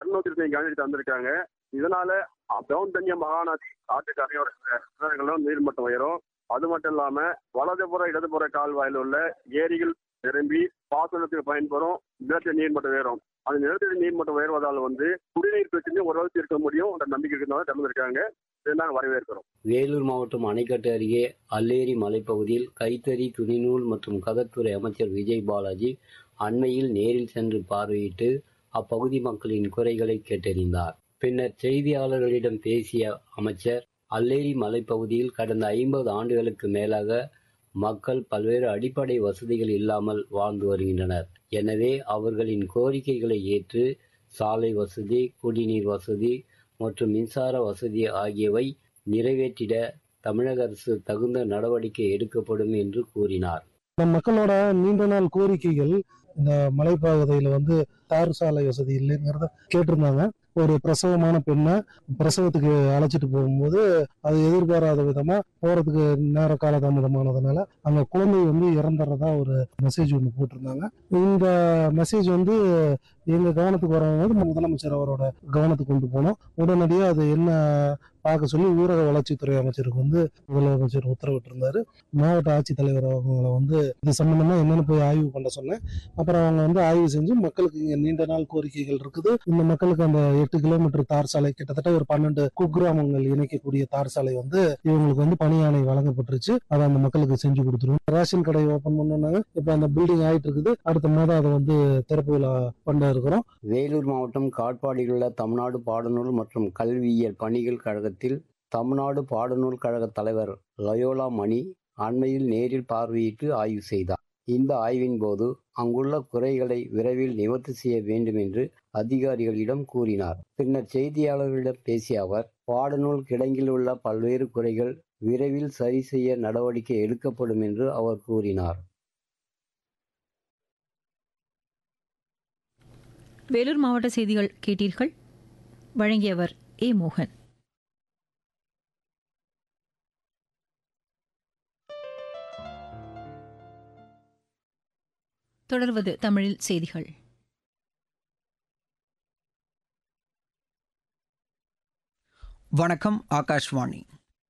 இருநூத்தி இருபத்தி கனஅடி தந்திருக்காங்க இதனால டவுன் தனியா மகாநதி ஆற்று கரையோர கிணறுகளும் நீர்மட்டம் உயரும் அது மட்டும் இல்லாம வலதுபுற இடதுபுற கால்வாயில் உள்ள ஏரிகள் நிரம்பி பாசனத்துக்கு பயன்படும் நிலத்தடி நீர்மட்டம் உயரும் அந்த நிலத்தடி நீர்மட்டம் உயர்வதால் வந்து குடிநீர் பிரச்சனையும் ஓரளவுக்கு இருக்க முடியும் என்ற நம்பிக்கை இருக்கிறதால திறந்திருக்காங்க இதை நாங்கள் வரவேற்கிறோம் வேலூர் மாவட்டம் அணைக்கட்டு அருகே அல்லேரி மலைப்பகுதியில் கைத்தறி துணிநூல் மற்றும் கதத்துறை அமைச்சர் விஜய் பாலாஜி அண்மையில் நேரில் சென்று பார்வையிட்டு அப்பகுதி மக்களின் குறைகளை கேட்டறிந்தார் பின்னர் செய்தியாளர்களிடம் பேசிய அமைச்சர் அல்லேரி மலைப்பகுதியில் கடந்த ஐம்பது ஆண்டுகளுக்கு மேலாக மக்கள் பல்வேறு அடிப்படை வசதிகள் இல்லாமல் வாழ்ந்து வருகின்றனர் எனவே அவர்களின் கோரிக்கைகளை ஏற்று சாலை வசதி குடிநீர் வசதி மற்றும் மின்சார வசதி ஆகியவை நிறைவேற்றிட தமிழக அரசு தகுந்த நடவடிக்கை எடுக்கப்படும் என்று கூறினார் நம் மக்களோட நீண்ட நாள் கோரிக்கைகள் இந்த மலைப்பகுதியில் வந்து தார் சாலை வசதி இல்லைங்கிறத கேட்டிருந்தாங்க ஒரு பிரசவமான பெண்ணை பிரசவத்துக்கு அழைச்சிட்டு போகும்போது அது எதிர்பாராத விதமா போறதுக்கு நேர காலதாமதமானதுனால அங்க குழந்தை வந்து இறந்துறதா ஒரு மெசேஜ் ஒன்று போட்டிருந்தாங்க இந்த மெசேஜ் வந்து எங்க கவனத்துக்கு வரும்போது முதலமைச்சர் அவரோட கவனத்துக்கு கொண்டு போனோம் உடனடியாக அது என்ன பார்க்க சொல்லி ஊரக வளர்ச்சித்துறை அமைச்சருக்கு வந்து முதலமைச்சர் உத்தரவிட்டிருந்தாரு மாவட்ட ஆட்சித்தலைவர் அவங்களை வந்து இது சம்பந்தமா என்னன்னு போய் ஆய்வு பண்ண சொன்னேன் அப்புறம் அவங்க வந்து ஆய்வு செஞ்சு மக்களுக்கு இங்க நீண்ட நாள் கோரிக்கைகள் இருக்குது இந்த மக்களுக்கு அந்த எட்டு கிலோமீட்டர் தார் சாலை கிட்டத்தட்ட ஒரு பன்னெண்டு குக்கிராமங்கள் இணைக்கக்கூடிய தார் சாலை வந்து இவங்களுக்கு வந்து பணியாணை வழங்கப்பட்டுருச்சு அதை அந்த மக்களுக்கு செஞ்சு கொடுத்துருவோம் ரேஷன் கடை ஓபன் பண்ணாங்க இப்ப அந்த பில்டிங் ஆயிட்டு இருக்குது அடுத்த மாதம் அதை வந்து திறப்பு விழா பண்ண இருக்கிறோம் வேலூர் மாவட்டம் காட்பாடியில் உள்ள தமிழ்நாடு பாடநூல் மற்றும் கல்வியியல் பணிகள் கழகத்தில் தமிழ்நாடு பாடநூல் கழக தலைவர் லயோலா மணி அண்மையில் நேரில் பார்வையிட்டு ஆய்வு செய்தார் இந்த ஆய்வின் போது அங்குள்ள குறைகளை விரைவில் நிவர்த்தி செய்ய வேண்டும் என்று அதிகாரிகளிடம் கூறினார் பின்னர் செய்தியாளர்களிடம் பேசிய அவர் பாடநூல் கிடங்கில் உள்ள பல்வேறு குறைகள் விரைவில் சரி செய்ய நடவடிக்கை எடுக்கப்படும் என்று அவர் கூறினார் வேலூர் மாவட்ட செய்திகள் கேட்டீர்கள் வழங்கியவர் ஏ மோகன் தொடர்வது தமிழில் செய்திகள் வணக்கம் ஆகாஷ்வாணி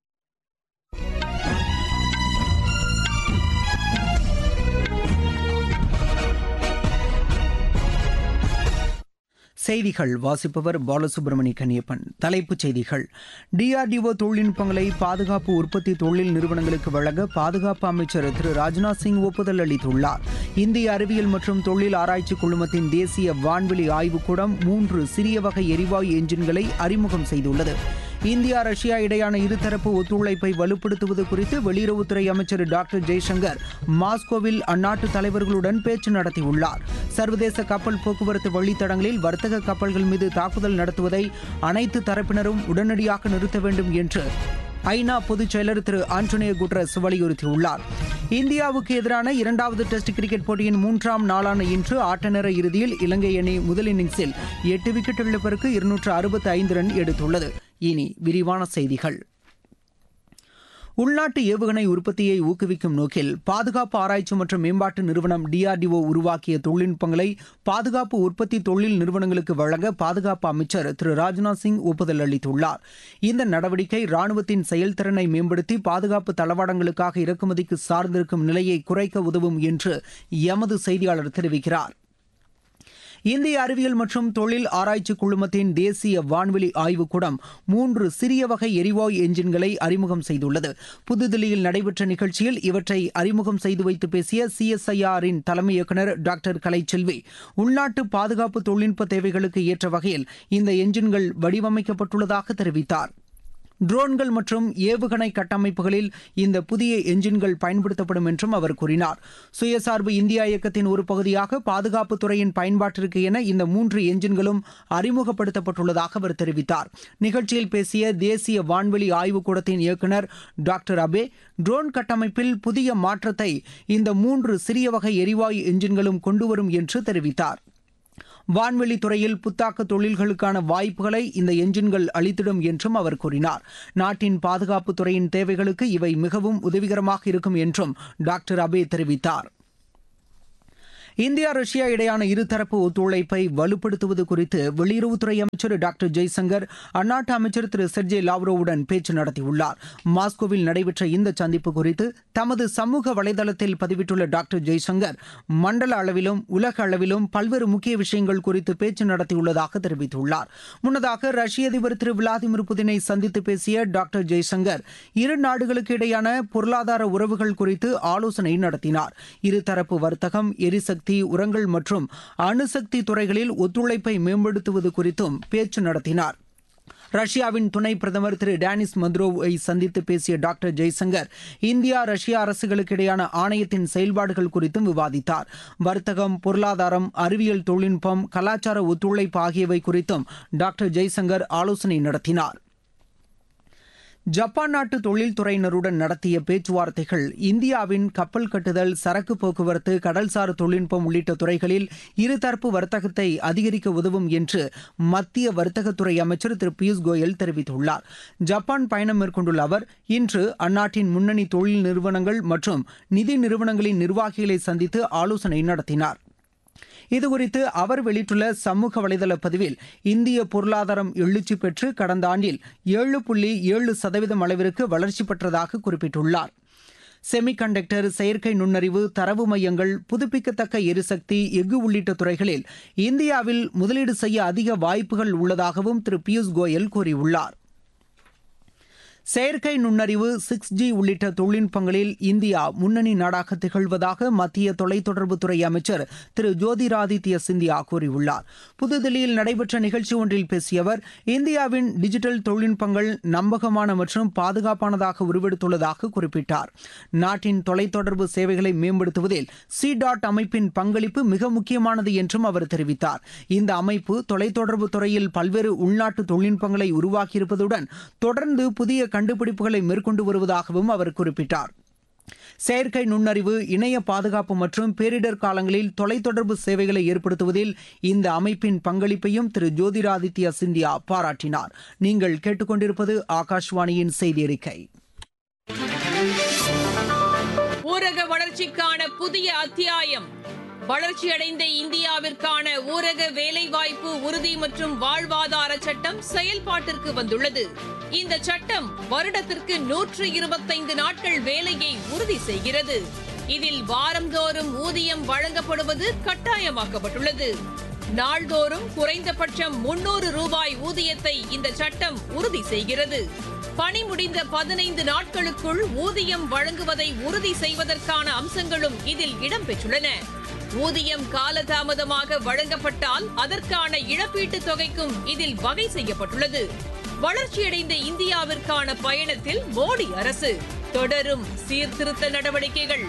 செய்திகள் வாசிப்பவர் பாலசுப்ரமணி கன்னியப்பன் தலைப்புச் செய்திகள் டிஆர்டிஓ தொழில்நுட்பங்களை பாதுகாப்பு உற்பத்தி தொழில் நிறுவனங்களுக்கு வழங்க பாதுகாப்பு அமைச்சர் திரு ராஜ்நாத் சிங் ஒப்புதல் அளித்துள்ளார் இந்திய அறிவியல் மற்றும் தொழில் ஆராய்ச்சி குழுமத்தின் தேசிய வான்வெளி ஆய்வுக்கூடம் மூன்று சிறிய வகை எரிவாயு என்ஜின்களை அறிமுகம் செய்துள்ளது இந்தியா ரஷ்யா இடையான இருதரப்பு ஒத்துழைப்பை வலுப்படுத்துவது குறித்து வெளியுறவுத்துறை அமைச்சர் டாக்டர் ஜெய்சங்கர் மாஸ்கோவில் அந்நாட்டு தலைவர்களுடன் பேச்சு நடத்தியுள்ளார் சர்வதேச கப்பல் போக்குவரத்து வழித்தடங்களில் வர்த்தக கப்பல்கள் மீது தாக்குதல் நடத்துவதை அனைத்து தரப்பினரும் உடனடியாக நிறுத்த வேண்டும் என்று ஐநா பொதுச் செயலர் திரு ஆண்டோனியோ குட்ரஸ் வலியுறுத்தியுள்ளார் இந்தியாவுக்கு எதிரான இரண்டாவது டெஸ்ட் கிரிக்கெட் போட்டியின் மூன்றாம் நாளான இன்று ஆட்டநேர இறுதியில் இலங்கை அணி முதல் இன்னிங்ஸில் எட்டு விக்கெட் இழப்பிற்கு இருநூற்று அறுபத்தி ஐந்து ரன் எடுத்துள்ளது இனி விரிவான செய்திகள் உள்நாட்டு ஏவுகணை உற்பத்தியை ஊக்குவிக்கும் நோக்கில் பாதுகாப்பு ஆராய்ச்சி மற்றும் மேம்பாட்டு நிறுவனம் டிஆர்டிஓ உருவாக்கிய தொழில்நுட்பங்களை பாதுகாப்பு உற்பத்தி தொழில் நிறுவனங்களுக்கு வழங்க பாதுகாப்பு அமைச்சர் திரு ராஜ்நாத் சிங் ஒப்புதல் அளித்துள்ளார் இந்த நடவடிக்கை ராணுவத்தின் செயல்திறனை மேம்படுத்தி பாதுகாப்பு தளவாடங்களுக்காக இறக்குமதிக்கு சார்ந்திருக்கும் நிலையை குறைக்க உதவும் என்று எமது செய்தியாளர் தெரிவிக்கிறார் இந்திய அறிவியல் மற்றும் தொழில் ஆராய்ச்சி குழுமத்தின் தேசிய வான்வெளி ஆய்வுக்கூடம் மூன்று சிறிய வகை எரிவாயு என்ஜின்களை அறிமுகம் செய்துள்ளது புதுதில்லியில் நடைபெற்ற நிகழ்ச்சியில் இவற்றை அறிமுகம் செய்து வைத்து பேசிய சிஎஸ்ஐஆரின் தலைமை இயக்குநர் டாக்டர் கலைச்செல்வி உள்நாட்டு பாதுகாப்பு தொழில்நுட்ப தேவைகளுக்கு ஏற்ற வகையில் இந்த என்ஜின்கள் வடிவமைக்கப்பட்டுள்ளதாக தெரிவித்தார் ட்ரோன்கள் மற்றும் ஏவுகணை கட்டமைப்புகளில் இந்த புதிய என்ஜின்கள் பயன்படுத்தப்படும் என்றும் அவர் கூறினார் சுயசார்பு இந்தியா இயக்கத்தின் ஒரு பகுதியாக பாதுகாப்பு துறையின் பயன்பாட்டிற்கு என இந்த மூன்று என்ஜின்களும் அறிமுகப்படுத்தப்பட்டுள்ளதாக அவர் தெரிவித்தார் நிகழ்ச்சியில் பேசிய தேசிய வான்வெளி ஆய்வுக்கூடத்தின் இயக்குநர் டாக்டர் அபே ட்ரோன் கட்டமைப்பில் புதிய மாற்றத்தை இந்த மூன்று சிறிய வகை எரிவாயு என்ஜின்களும் கொண்டுவரும் என்று தெரிவித்தார் வான்வெளி துறையில் புத்தாக்க தொழில்களுக்கான வாய்ப்புகளை இந்த என்ஜின்கள் அளித்திடும் என்றும் அவர் கூறினார் நாட்டின் பாதுகாப்பு துறையின் தேவைகளுக்கு இவை மிகவும் உதவிகரமாக இருக்கும் என்றும் டாக்டர் அபே தெரிவித்தார் இந்தியா ரஷ்யா இடையான இருதரப்பு ஒத்துழைப்பை வலுப்படுத்துவது குறித்து வெளியுறவுத்துறை அமைச்சர் டாக்டர் ஜெய்சங்கர் அந்நாட்டு அமைச்சர் திரு செர்ஜே லாவ்ரோவுடன் பேச்சு நடத்தியுள்ளார் மாஸ்கோவில் நடைபெற்ற இந்த சந்திப்பு குறித்து தமது சமூக வலைதளத்தில் பதிவிட்டுள்ள டாக்டர் ஜெய்சங்கர் மண்டல அளவிலும் உலக அளவிலும் பல்வேறு முக்கிய விஷயங்கள் குறித்து பேச்சு நடத்தியுள்ளதாக தெரிவித்துள்ளார் முன்னதாக ரஷ்ய அதிபர் திரு விளாடிமிர் புதினை சந்தித்து பேசிய டாக்டர் ஜெய்சங்கர் இரு நாடுகளுக்கு இடையான பொருளாதார உறவுகள் குறித்து ஆலோசனை நடத்தினார் இருதரப்பு வர்த்தகம் எரிசக்தி உரங்கள் மற்றும் அணுசக்தி துறைகளில் ஒத்துழைப்பை மேம்படுத்துவது குறித்தும் பேச்சு நடத்தினார் ரஷ்யாவின் துணை பிரதமர் திரு டேனிஸ் மத்ரோவை சந்தித்து பேசிய டாக்டர் ஜெய்சங்கர் இந்தியா ரஷ்யா அரசுகளுக்கு இடையான ஆணையத்தின் செயல்பாடுகள் குறித்தும் விவாதித்தார் வர்த்தகம் பொருளாதாரம் அறிவியல் தொழில்நுட்பம் கலாச்சார ஒத்துழைப்பு ஆகியவை குறித்தும் டாக்டர் ஜெய்சங்கர் ஆலோசனை நடத்தினார் ஜப்பான் நாட்டு தொழில்துறையினருடன் நடத்திய பேச்சுவார்த்தைகள் இந்தியாவின் கப்பல் கட்டுதல் சரக்கு போக்குவரத்து கடல்சார் தொழில்நுட்பம் உள்ளிட்ட துறைகளில் இருதரப்பு வர்த்தகத்தை அதிகரிக்க உதவும் என்று மத்திய வர்த்தகத்துறை அமைச்சர் திரு பியூஷ் கோயல் தெரிவித்துள்ளார் ஜப்பான் பயணம் மேற்கொண்டுள்ள அவர் இன்று அந்நாட்டின் முன்னணி தொழில் நிறுவனங்கள் மற்றும் நிதி நிறுவனங்களின் நிர்வாகிகளை சந்தித்து ஆலோசனை நடத்தினார் இதுகுறித்து அவர் வெளியிட்டுள்ள சமூக வலைதள பதிவில் இந்திய பொருளாதாரம் எழுச்சி பெற்று கடந்த ஆண்டில் ஏழு புள்ளி ஏழு சதவீதம் அளவிற்கு வளர்ச்சி பெற்றதாக குறிப்பிட்டுள்ளார் செமிகண்டக்டர் செயற்கை நுண்ணறிவு தரவு மையங்கள் புதுப்பிக்கத்தக்க எரிசக்தி எஃகு உள்ளிட்ட துறைகளில் இந்தியாவில் முதலீடு செய்ய அதிக வாய்ப்புகள் உள்ளதாகவும் திரு பியூஷ் கோயல் கூறியுள்ளார் செயற்கை நுண்ணறிவு சிக்ஸ் ஜி உள்ளிட்ட தொழில்நுட்பங்களில் இந்தியா முன்னணி நாடாக திகழ்வதாக மத்திய தொலைத்தொடர்புத்துறை அமைச்சர் திரு ஜோதிராதித்ய சிந்தியா கூறியுள்ளார் புதுதில்லியில் நடைபெற்ற நிகழ்ச்சி ஒன்றில் பேசிய அவர் இந்தியாவின் டிஜிட்டல் தொழில்நுட்பங்கள் நம்பகமான மற்றும் பாதுகாப்பானதாக உருவெடுத்துள்ளதாக குறிப்பிட்டார் நாட்டின் தொலைத்தொடர்பு சேவைகளை மேம்படுத்துவதில் சி டாட் அமைப்பின் பங்களிப்பு மிக முக்கியமானது என்றும் அவர் தெரிவித்தார் இந்த அமைப்பு தொலைத்தொடர்பு துறையில் பல்வேறு உள்நாட்டு தொழில்நுட்பங்களை உருவாக்கியிருப்பதுடன் தொடர்ந்து புதிய கண்டுபிடிப்புகளை மேற்கொண்டு வருவதாகவும் அவர் குறிப்பிட்டார் செயற்கை நுண்ணறிவு இணைய பாதுகாப்பு மற்றும் பேரிடர் காலங்களில் தொலைத்தொடர்பு சேவைகளை ஏற்படுத்துவதில் இந்த அமைப்பின் பங்களிப்பையும் திரு ஜோதிராதித்ய சிந்தியா பாராட்டினார் நீங்கள் கேட்டுக்கொண்டிருப்பது ஆகாஷ்வாணியின் செய்தி அறிக்கை ஊரக வளர்ச்சிக்கான புதிய அத்தியாயம் வளர்ச்சியடைந்த இந்தியாவிற்கான ஊரக வேலைவாய்ப்பு உறுதி மற்றும் வாழ்வாதார சட்டம் செயல்பாட்டிற்கு வந்துள்ளது இந்த சட்டம் வருடத்திற்கு நூற்று இருபத்தைந்து நாட்கள் வேலையை உறுதி செய்கிறது இதில் வாரந்தோறும் ஊதியம் வழங்கப்படுவது கட்டாயமாக்கப்பட்டுள்ளது நாள்தோறும் குறைந்தபட்சம் முன்னூறு ரூபாய் ஊதியத்தை இந்த சட்டம் உறுதி செய்கிறது பணி முடிந்த பதினைந்து நாட்களுக்குள் ஊதியம் வழங்குவதை உறுதி செய்வதற்கான அம்சங்களும் இதில் இடம்பெற்றுள்ளன ஊதியம் காலதாமதமாக வழங்கப்பட்டால் அதற்கான இழப்பீட்டுத் தொகைக்கும் இதில் வகை செய்யப்பட்டுள்ளது வளர்ச்சியடைந்த இந்தியாவிற்கான பயணத்தில் மோடி அரசு தொடரும் சீர்திருத்த நடவடிக்கைகள்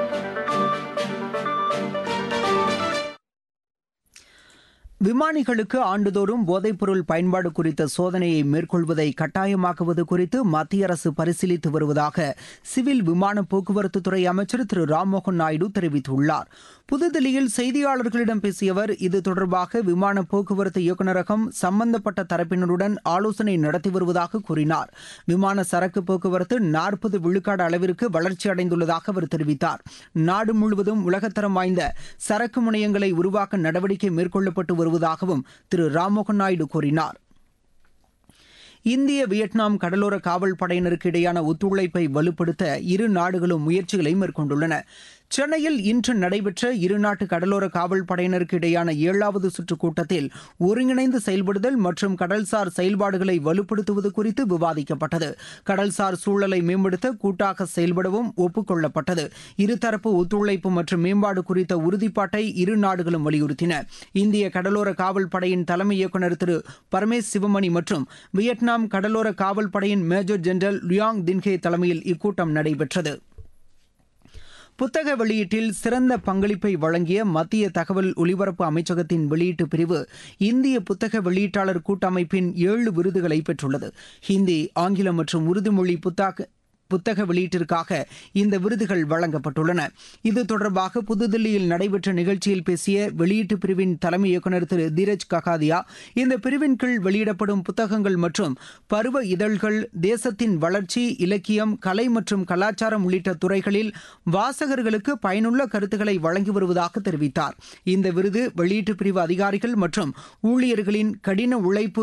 விமானிகளுக்கு ஆண்டுதோறும் போதைப்பொருள் பயன்பாடு குறித்த சோதனையை மேற்கொள்வதை கட்டாயமாக்குவது குறித்து மத்திய அரசு பரிசீலித்து வருவதாக சிவில் விமான போக்குவரத்துத்துறை அமைச்சர் திரு ராம்மோகன் நாயுடு தெரிவித்துள்ளார் புதுதில்லியில் செய்தியாளர்களிடம் பேசிய அவர் இது தொடர்பாக விமான போக்குவரத்து இயக்குநரகம் சம்பந்தப்பட்ட தரப்பினருடன் ஆலோசனை நடத்தி வருவதாக கூறினார் விமான சரக்கு போக்குவரத்து நாற்பது விழுக்காடு அளவிற்கு வளர்ச்சி அடைந்துள்ளதாக அவர் தெரிவித்தார் நாடு முழுவதும் உலகத்தரம் வாய்ந்த சரக்கு முனையங்களை உருவாக்க நடவடிக்கை மேற்கொள்ளப்பட்டு வருவதாகவும் திரு ராம்மோகன் நாயுடு கூறினார் இந்திய வியட்நாம் கடலோர காவல் படையினருக்கு இடையான ஒத்துழைப்பை வலுப்படுத்த இரு நாடுகளும் முயற்சிகளை மேற்கொண்டுள்ளன சென்னையில் இன்று நடைபெற்ற இருநாட்டு கடலோர காவல் படையினருக்கு இடையான ஏழாவது சுற்று கூட்டத்தில் ஒருங்கிணைந்து செயல்படுதல் மற்றும் கடல்சார் செயல்பாடுகளை வலுப்படுத்துவது குறித்து விவாதிக்கப்பட்டது கடல்சார் சூழலை மேம்படுத்த கூட்டாக செயல்படவும் ஒப்புக்கொள்ளப்பட்டது இருதரப்பு ஒத்துழைப்பு மற்றும் மேம்பாடு குறித்த உறுதிப்பாட்டை இரு நாடுகளும் வலியுறுத்தின இந்திய கடலோர காவல் படையின் தலைமை இயக்குநர் திரு பரமேஷ் சிவமணி மற்றும் வியட்நாம் கடலோர காவல் படையின் மேஜர் ஜெனரல் லுயாங் தின்ஹே தலைமையில் இக்கூட்டம் நடைபெற்றது புத்தக வெளியீட்டில் சிறந்த பங்களிப்பை வழங்கிய மத்திய தகவல் ஒலிபரப்பு அமைச்சகத்தின் வெளியீட்டு பிரிவு இந்திய புத்தக வெளியீட்டாளர் கூட்டமைப்பின் ஏழு விருதுகளை பெற்றுள்ளது ஹிந்தி ஆங்கிலம் மற்றும் உருது மொழி புத்தாக்க புத்தக வெளியீட்டிற்காக இந்த விருதுகள் வழங்கப்பட்டுள்ளன இது தொடர்பாக புதுதில்லியில் நடைபெற்ற நிகழ்ச்சியில் பேசிய வெளியீட்டு பிரிவின் தலைமை இயக்குநர் திரு தீரஜ் ககாதியா இந்த பிரிவின் கீழ் வெளியிடப்படும் புத்தகங்கள் மற்றும் பருவ இதழ்கள் தேசத்தின் வளர்ச்சி இலக்கியம் கலை மற்றும் கலாச்சாரம் உள்ளிட்ட துறைகளில் வாசகர்களுக்கு பயனுள்ள கருத்துக்களை வழங்கி வருவதாக தெரிவித்தார் இந்த விருது வெளியீட்டு பிரிவு அதிகாரிகள் மற்றும் ஊழியர்களின் கடின உழைப்பு